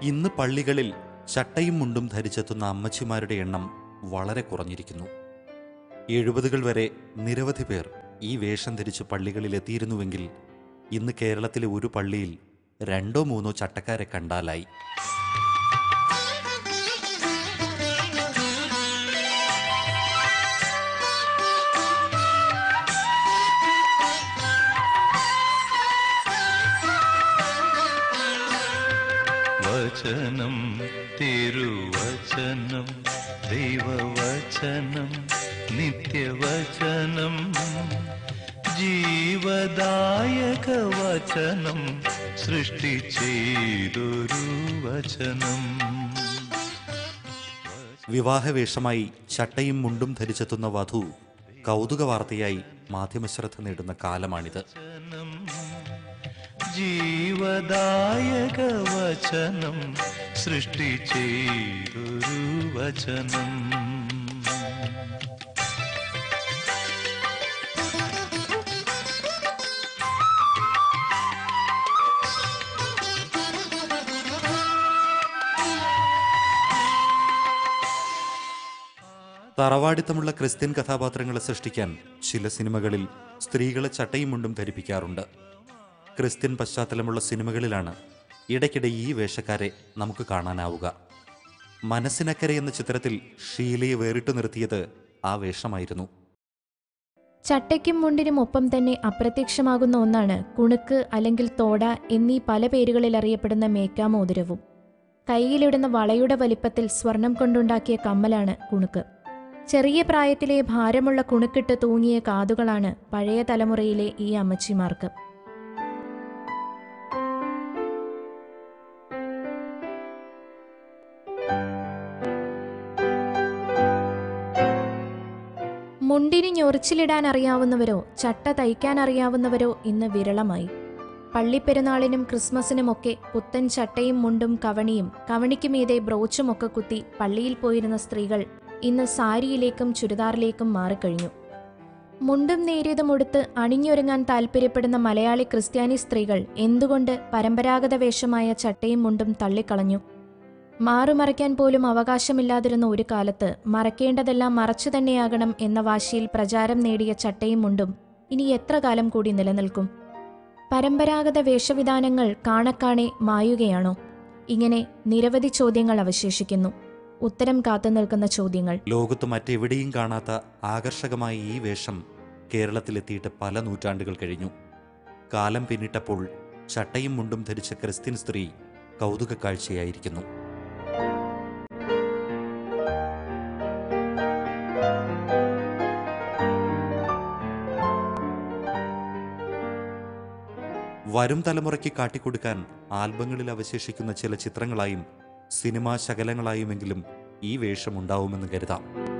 ഇന്ന് പള്ളികളിൽ ചട്ടയും മുണ്ടും ധരിച്ചെത്തുന്ന അമ്മച്ചിമാരുടെ എണ്ണം വളരെ കുറഞ്ഞിരിക്കുന്നു എഴുപതുകൾ വരെ നിരവധി പേർ ഈ വേഷം ധരിച്ച് പള്ളികളിൽ എത്തിയിരുന്നുവെങ്കിൽ ഇന്ന് കേരളത്തിലെ ഒരു പള്ളിയിൽ രണ്ടോ മൂന്നോ ചട്ടക്കാരെ കണ്ടാലായി വചനം തിരുവചനം ദൈവവചനം നിത്യവചനം ജീവദായക വചനം സൃഷ്ടി ചെയ്തൊരു വചനം വിവാഹവേഷമായി ചട്ടയും മുണ്ടും ധരിച്ചെത്തുന്ന വധു കൗതുക വാർത്തയായി മാധ്യമശ്രദ്ധ നേടുന്ന കാലമാണിത് ജീവദായക വചനം സൃഷ്ടി ചെയ്തൊരു വചനം തറവാടിത്തമുള്ള ക്രിസ്ത്യൻ കഥാപാത്രങ്ങളെ സൃഷ്ടിക്കാൻ ചില സിനിമകളിൽ സ്ത്രീകളെ ചട്ടയും മുണ്ടും ധരിപ്പിക്കാറുണ്ട് ക്രിസ്ത്യൻ പശ്ചാത്തലമുള്ള സിനിമകളിലാണ് ഇടയ്ക്കിടെ ഈ വേഷക്കാരെ നമുക്ക് കാണാനാവുക മനസ്സിനക്കരെ എന്ന ചിത്രത്തിൽ ഷീലയെ വേറിട്ടു നിർത്തിയത് ആ വേഷമായിരുന്നു ചട്ടയ്ക്കും മുണ്ടിനും ഒപ്പം തന്നെ അപ്രത്യക്ഷമാകുന്ന ഒന്നാണ് കുണുക്ക് അല്ലെങ്കിൽ തോട എന്നീ പല പേരുകളിൽ അറിയപ്പെടുന്ന മേക്കാമോതിരവും കൈയിലിടുന്ന വളയുടെ വലിപ്പത്തിൽ സ്വർണം കൊണ്ടുണ്ടാക്കിയ കമ്മലാണ് കുണുക്ക് ചെറിയ പ്രായത്തിലെ ഭാരമുള്ള കുണുക്കിട്ട് തൂങ്ങിയ കാതുകളാണ് പഴയ തലമുറയിലെ ഈ അമ്മച്ചിമാർക്ക് മുണ്ടിന് ഞൊറിച്ചിലിടാൻ അറിയാവുന്നവരോ ചട്ട തയ്ക്കാൻ അറിയാവുന്നവരോ ഇന്ന് വിരളമായി പള്ളിപ്പെരുന്നാളിനും ക്രിസ്മസിനുമൊക്കെ പുത്തൻ ചട്ടയും മുണ്ടും കവണിയും കവണിക്ക് മീതെ ബ്രോച്ചുമൊക്കെ കുത്തി പള്ളിയിൽ പോയിരുന്ന സ്ത്രീകൾ ഇന്ന് സാരിയിലേക്കും ചുരിദാറിലേക്കും മാറിക്കഴിഞ്ഞു മുണ്ടും നേരിയതും ഉടുത്ത് അണിഞ്ഞൊരുങ്ങാൻ താൽപ്പര്യപ്പെടുന്ന മലയാളി ക്രിസ്ത്യാനി സ്ത്രീകൾ എന്തുകൊണ്ട് പരമ്പരാഗത വേഷമായ ചട്ടയും മുണ്ടും തള്ളിക്കളഞ്ഞു മാറുമറയ്ക്കാൻ പോലും അവകാശമില്ലാതിരുന്ന ഒരു കാലത്ത് മറക്കേണ്ടതെല്ലാം മറച്ചു തന്നെയാകണം എന്ന വാശിയിൽ പ്രചാരം നേടിയ ചട്ടയും മുണ്ടും ഇനി എത്ര കാലം കൂടി നിലനിൽക്കും പരമ്പരാഗത വേഷവിധാനങ്ങൾ കാണക്കാണെ മായുകയാണോ ഇങ്ങനെ നിരവധി ചോദ്യങ്ങൾ അവശേഷിക്കുന്നു ഉത്തരം കാത്തു നിൽക്കുന്ന ചോദ്യങ്ങൾ ലോകത്ത് മറ്റെവിടെയും കാണാത്ത ആകർഷകമായ ഈ വേഷം കേരളത്തിലെത്തിയിട്ട് പല നൂറ്റാണ്ടുകൾ കഴിഞ്ഞു കാലം പിന്നിട്ടപ്പോൾ ചട്ടയും മുണ്ടും ധരിച്ച ക്രിസ്ത്യൻ സ്ത്രീ കൗതുക കാഴ്ചയായിരിക്കുന്നു വരും തലമുറയ്ക്ക് കാട്ടിക്കൊടുക്കാൻ ആൽബങ്ങളിൽ അവശേഷിക്കുന്ന ചില ചിത്രങ്ങളായും സിനിമാ ശകലങ്ങളായുമെങ്കിലും ഈ വേഷമുണ്ടാവുമെന്ന് കരുതാം